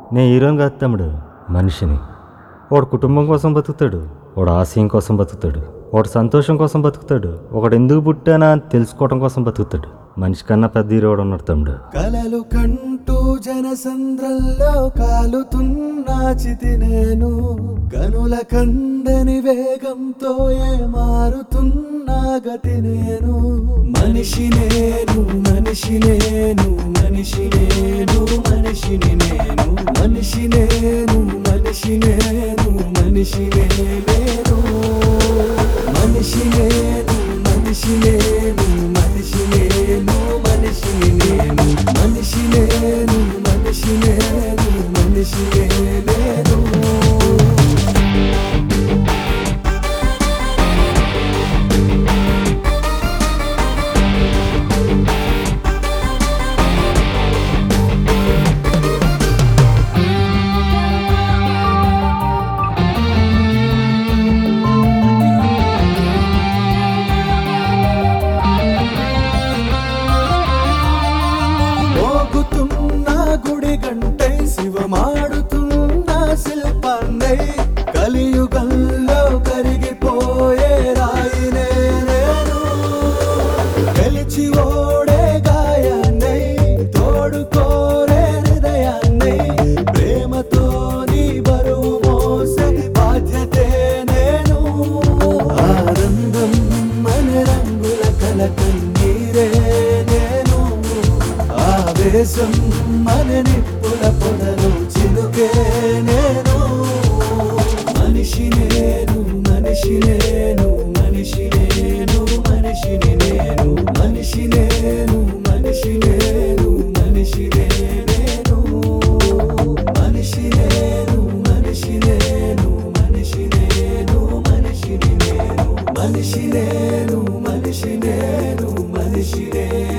నేను హీరోని కాదు తమ్ముడు మనిషిని వాడు కుటుంబం కోసం బతుకుతాడు వాడు ఆశయం కోసం బతుకుతాడు వాడు సంతోషం కోసం బతుకుతాడు ఒకడు ఎందుకు పుట్టానా అని తెలుసుకోవడం కోసం బతుకుతాడు మనిషి కన్నా పెద్ద హీరోడు ఉన్నాడు తమ్ముడు కలలు కంటూ జనసంద్రంలో కాలుతున్నా చితి నేను కనుల కందని వేగంతో ఏ మారుతున్నా గతి నేను మనిషి నేను మనిషి నేను మనిషి నేను మనిషిని నేను మనిషి నేను మనిషి నేను మనిషి నేను మనిషి నేను మనిషి నేను మనిషి నేను మనిషిని నేను మనిషి నేను మనిషి నేను మనిషి నేను మోగుతున్న గుడి గంటై శివమాడుతున్న శిల్పాన్నై కలియుగంలో కరిగిపోయే రాయినే నేను గెలిచి ఓడే గాయాన్నై తోడుకోరే హృదయాన్నై ప్రేమతో నీ బరువు మోసే బాధ్యతే నేను ఆనందం మన రంగుల కల కన్నీరే నేను ఆవేశం మన నిప్పుల పొదలు చిలుకే నేను మనిషి నేను మనిషి నేను మనిషి నేను మనిషిని నేను మనిషి నేను మనిషి నేను మనిషి నేను మనిషి నేను మనిషి నేను మనిషి నేను మనిషిని నేను మనిషి నేను మనిషి నేను మనిషి నేను